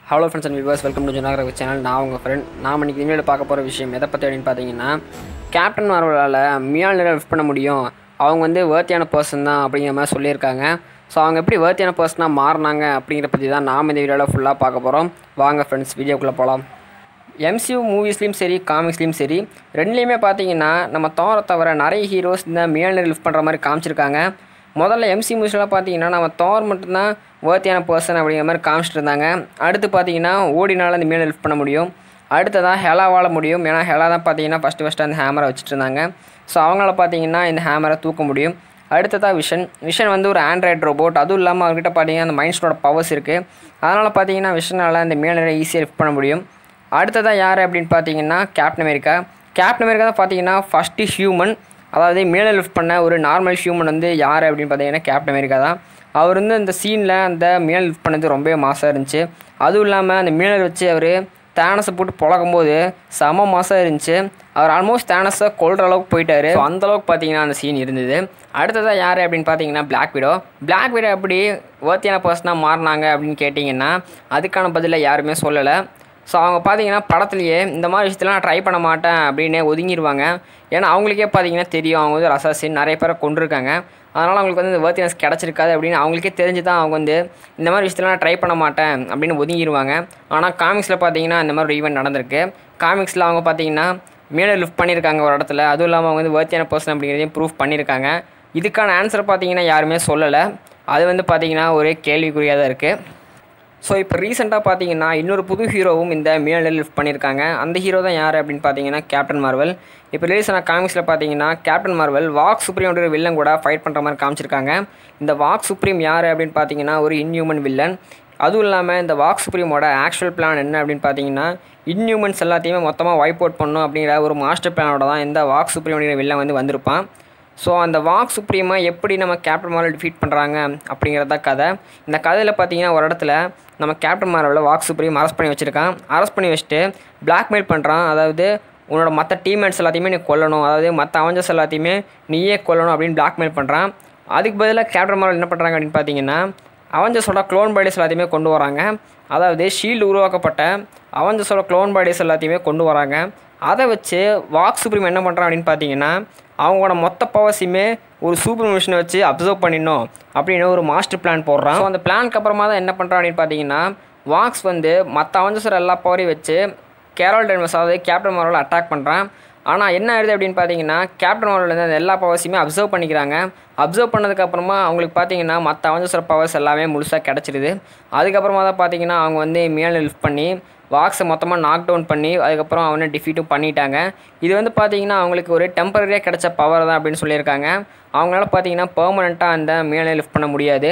Hello friends and viewers welcome to Janakaravi channel நான் உங்கள் friend நான் இன்னைக்கு இனிமேல் பார்க்க போகிற விஷயம் எதை பற்றி அப்படின்னு பார்த்தீங்கன்னா கேப்டன் மார்வலால் மியால் லிஃப்ட் பண்ண முடியும் அவங்க வந்து வேர்த்தியான பர்சன் தான் அப்படிங்கிற மாதிரி சொல்லியிருக்காங்க ஸோ அவங்க எப்படி வேர்த்தியான பர்சனாக மாறினாங்க அப்படிங்கிற பற்றி தான் நாம் இந்த வீடியோவில் ஃபுல்லாக பார்க்க போகிறோம் வாங்க ஃப்ரெண்ட்ஸ் வீடியோக்குள்ளே போகலாம் எம்சியூ மூவிஸ்லேயும் சரி காமிக்ஸ்லேயும் சரி ரெண்டுலேயுமே பார்த்தீங்கன்னா நம்ம தோரை தவிர நிறைய ஹீரோஸ் இந்த மியால் லிஃப்ட் பண்ணுற மாதிரி காமிச்சிருக்காங்க முதல்ல எம்சி மூவிஸ்லாம் பார்த்தீங்கன்னா நம்ம தோர் மட்டும்தான் வேர்த்தியான பர்சன் அப்படிங்கிற மாதிரி காமிச்சிட்டு இருந்தாங்க அடுத்து பார்த்தீங்கன்னா ஓடினால அந்த மேலே லிஃப்ட் பண்ண முடியும் அடுத்ததாக ஹெலா வாழ முடியும் ஏன்னா ஹெலா தான் பார்த்தீங்கன்னா ஃபஸ்ட்டு ஃபஸ்ட்டு அந்த ஹேமரை வச்சுட்டு இருந்தாங்க ஸோ அவங்களால பார்த்தீங்கன்னா இந்த ஹேமரை தூக்க முடியும் அடுத்ததாக விஷன் விஷன் வந்து ஒரு ஆண்ட்ராய்ட் ரோபோட் அதுவும் இல்லாமல் அவர்கிட்ட பார்த்தீங்கன்னா அந்த மைண்ட்ஸோட பவர்ஸ் இருக்குது அதனால் பார்த்தீங்கன்னா விஷனால் அந்த மேலே ஈஸியாக லிஃப்ட் பண்ண முடியும் அடுத்ததாக யார் அப்படின்னு பார்த்தீங்கன்னா கேப்டன் அமெரிக்கா கேப்டன் அமெரிக்கா தான் பார்த்தீங்கன்னா ஃபஸ்ட்டு ஹியூமன் அதாவது மேலே லிஃப்ட் பண்ண ஒரு நார்மல் ஹியூமன் வந்து யார் அப்படின்னு பார்த்தீங்கன்னா கேப்டன் அமெரிக்கா தான் அவர் வந்து அந்த சீனில் அந்த மேலே லிஃப்ட் பண்ணது ரொம்பவே மாசாக இருந்துச்சு அதுவும் இல்லாமல் அந்த மேலே வச்சு அவர் தேனஸை போட்டு புழக்கும் போது செம மாசாக இருந்துச்சு அவர் ஆல்மோஸ்ட் தேனஸை கொள்கிற அளவுக்கு போயிட்டாரு ஸோ அந்தளவுக்கு பார்த்தீங்கன்னா அந்த சீன் இருந்தது அடுத்ததாக யார் அப்படின்னு பார்த்தீங்கன்னா பிளாக் விடோ பிளாக் விடோ எப்படி வேர்த்தியான பர்சனாக மாறினாங்க அப்படின்னு கேட்டிங்கன்னா அதுக்கான பதிலை யாருமே சொல்லலை ஸோ அவங்க பார்த்தீங்கன்னா படத்துலையே இந்த மாதிரி விஷயத்தெல்லாம் நான் ட்ரை பண்ண மாட்டேன் அப்படின்னு ஒதுங்கிடுவாங்க ஏன்னா அவங்களுக்கே பார்த்தீங்கன்னா தெரியும் அவங்க வந்து ஒரு அசாசின் நிறைய பேரை கொண்டிருக்காங்க அதனால் அவங்களுக்கு வந்து இந்த வேர்த்தினஸ் கிடச்சிருக்காது அப்படின்னு அவங்களுக்கே தெரிஞ்சு தான் அவங்க வந்து இந்த மாதிரி விஷயத்தெல்லாம் நான் ட்ரை பண்ண மாட்டேன் அப்படின்னு ஒதுங்கிடுவாங்க ஆனால் காமிக்ஸில் பார்த்தீங்கன்னா இந்த மாதிரி ஒரு ஈவெண்ட் நடந்திருக்கு காமிக்ஸில் அவங்க பார்த்தீங்கன்னா மேலே லிஃப்ட் பண்ணியிருக்காங்க ஒரு இடத்துல அதுவும் இல்லாமல் அவங்க வந்து வேர்த்தியான பர்சன் அப்படிங்கிறதையும் ப்ரூஃப் பண்ணியிருக்காங்க இதுக்கான ஆன்சர் பார்த்தீங்கன்னா யாருமே சொல்லலை அது வந்து பார்த்தீங்கன்னா ஒரு கேள்விக்குறியாக தான் இருக்குது ஸோ இப்போ ரீசெண்டாக பார்த்தீங்கன்னா இன்னொரு புது ஹீரோவும் இந்த மியானில் லிஃப்ட் பண்ணியிருக்காங்க அந்த ஹீரோ தான் யார் அப்படின்னு பார்த்தீங்கன்னா கேப்டன் மார்வல் இப்போ ரிலீஸ் ஆன காமிக்ஸில் பார்த்தீங்கன்னா கேப்டன் மார்வல் வாக் சுப்ரீம்ன்ற வில்லன் கூட ஃபைட் பண்ணுற மாதிரி காமிச்சிருக்காங்க இந்த வாக் சுப்ரீம் யார் அப்படின்னு பார்த்தீங்கன்னா ஒரு இன்ஹியூமன் வில்லன் அதுவும் இல்லாமல் இந்த வாக் சுப்ரீமோட ஆக்சுவல் பிளான் என்ன அப்படின்னு பார்த்தீங்கன்னா இன்ஹியூமன்ஸ் எல்லாத்தையுமே மொத்தமாக வைப் அவுட் பண்ணணும் அப்படிங்கிற ஒரு மாஸ்டர் பிளானோட தான் இந்த வாக் சுப்ரீம் அப்படிங்கிற வில்லன் வந்து வந்திருப்பான் ஸோ அந்த வாக் சுப்ரீமை எப்படி நம்ம கேப்டன் மார்வல் டிஃபீட் பண்ணுறாங்க அப்படிங்கிறத கதை இந்த கதையில் பார்த்தீங்கன்னா ஒரு இடத்துல நம்ம கேப்டன் மார்வலில் வாக் சுப்ரீம் அரெஸ்ட் பண்ணி வச்சுருக்கான் அரெஸ்ட் பண்ணி வச்சுட்டு பிளாக்மெயில் பண்ணுறான் அதாவது உன்னோட மற்ற டீம்மேட்ஸ் எல்லாத்தையுமே நீ கொல்லணும் அதாவது மற்ற அவஞ்சர்ஸ் எல்லாத்தையுமே நீயே கொல்லணும் அப்படின்னு பிளாக்மெயில் பண்ணுறான் அதுக்கு பதிலாக கேப்டன் மார்வல் என்ன பண்ணுறாங்க அப்படின்னு பார்த்தீங்கன்னா அவஞ்சர்ஸோட க்ளோன் பாடிஸ் எல்லாத்தையுமே கொண்டு வராங்க அதாவது ஷீல்டு உருவாக்கப்பட்ட அவஞ்சர்ஸோட க்ளோன் பாடிஸ் எல்லாத்தையுமே கொண்டு வராங்க அதை வச்சு வாக் சுப்ரீம் என்ன பண்ணுறான் அப்படின்னு பார்த்தீங்கன்னா அவங்களோட மொத்த பவர்ஸையுமே ஒரு சூப்பர் மிஷினை வச்சு அப்சர்வ் பண்ணிடணும் அப்படின்னு ஒரு மாஸ்டர் பிளான் போடுறான் ஸோ அந்த பிளானுக்கு அப்புறமா தான் என்ன பண்ணுறான் அப்படின்னு பார்த்தீங்கன்னா வாக்ஸ் வந்து மற்ற அவஞ்சர்ஸோட எல்லா பவரையும் வச்சு கேரல் டென்மஸ் அதாவது கேப்டன் மார்வல் அட்டாக் பண்ணுறான் ஆனால் என்ன ஆயிடுது அப்படின்னு பார்த்தீங்கன்னா கேப்டன் மார்வல் அந்த எல்லா பவர்ஸையுமே அப்சர்வ் பண்ணிக்கிறாங்க அப்சர்வ் பண்ணதுக்கப்புறமா அவங்களுக்கு பார்த்தீங்கன்னா மற்ற அவஞ்சர்ஸோட பவர்ஸ் எல்லாமே முழுசாக கிடச்சிருது அதுக்கப்புறமா தான் பார்த்தீங்கன்னா அவங்க வந்து மேலே லிஃப்ட் பண்ணி வாக்ஸை மொத்தமாக நாக் டவுன் பண்ணி அதுக்கப்புறம் அவனை டிஃபீட்டும் பண்ணிட்டாங்க இது வந்து பார்த்தீங்கன்னா அவங்களுக்கு ஒரு டெம்பரரியாக கிடைச்ச பவர் தான் அப்படின்னு சொல்லியிருக்காங்க அவங்களால பார்த்தீங்கன்னா பெர்மனெண்ட்டாக அந்த மேலே லிஃப்ட் பண்ண முடியாது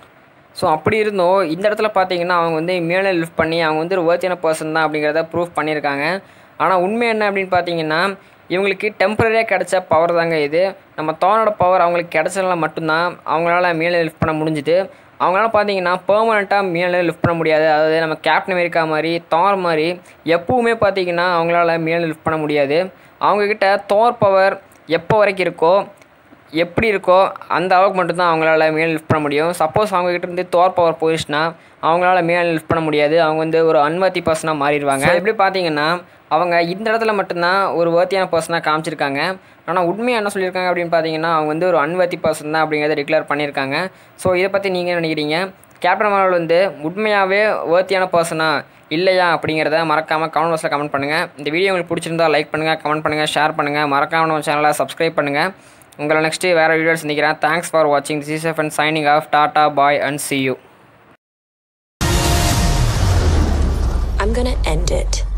ஸோ அப்படி இருந்தும் இந்த இடத்துல பார்த்தீங்கன்னா அவங்க வந்து மேலே லிஃப்ட் பண்ணி அவங்க வந்து ஒரு வேர்த்தியான பர்சன் தான் அப்படிங்கிறத ப்ரூஃப் பண்ணியிருக்காங்க ஆனால் உண்மை என்ன அப்படின்னு பார்த்தீங்கன்னா இவங்களுக்கு டெம்பரரியாக கிடைச்ச பவர் தாங்க இது நம்ம தோனோட பவர் அவங்களுக்கு கிடைச்சதுனால மட்டும்தான் அவங்களால மேலே லிஃப்ட் பண்ண முடிஞ்சுது அவங்களால பார்த்தீங்கன்னா பெர்மனெண்ட்டாக மேலே லிஃப்ட் பண்ண முடியாது அதாவது நம்ம கேப்டன் அமெரிக்கா மாதிரி தோர் மாதிரி எப்பவுமே பார்த்தீங்கன்னா அவங்களால மேலே லிஃப்ட் பண்ண முடியாது அவங்கக்கிட்ட தோர் பவர் எப்போ வரைக்கும் இருக்கோ எப்படி இருக்கோ அந்த அளவுக்கு மட்டும்தான் அவங்களால மேலே லிஃப்ட் பண்ண முடியும் சப்போஸ் அவங்ககிட்ட இருந்து தோர் பவர் போயிடுச்சுன்னா அவங்களால மேலே லிஃப்ட் பண்ண முடியாது அவங்க வந்து ஒரு அன்வர்த்தி பர்சனாக மாறிடுவாங்க எப்படி பார்த்தீங்கன்னா அவங்க இந்த இடத்துல மட்டும்தான் ஒரு வேர்த்தியான பர்சனாக காமிச்சிருக்காங்க ஆனால் உண்மையாக என்ன சொல்லியிருக்காங்க அப்படின்னு பார்த்தீங்கன்னா அவங்க வந்து ஒரு அன்வர்த்தி பர்சன் தான் அப்படிங்கிறத டிக்ளேர் பண்ணியிருக்காங்க ஸோ இதை பற்றி நீங்கள் நினைக்கிறீங்க கேப்டன் மார்வல் வந்து உண்மையாகவே வேர்த்தியான பர்சனா இல்லையா அப்படிங்கிறத மறக்காமல் கமெண்ட் பாக்ஸில் கமெண்ட் பண்ணுங்கள் இந்த வீடியோ உங்களுக்கு பிடிச்சிருந்தா லைக் பண்ணுங்கள் கமெண்ட் பண்ணுங்கள் ஷேர் பண்ணுங்கள் மறக்காமல் நம்ம சேனலை சப்ஸ்கிரைப் பண்ணுங்கள் உங்களை நெக்ஸ்ட்டு வேறு வீடியோஸ் சந்திக்கிறேன் தேங்க்ஸ் ஃபார் வாட்சிங் this is F and signing off tata bye and see you I'm gonna end it.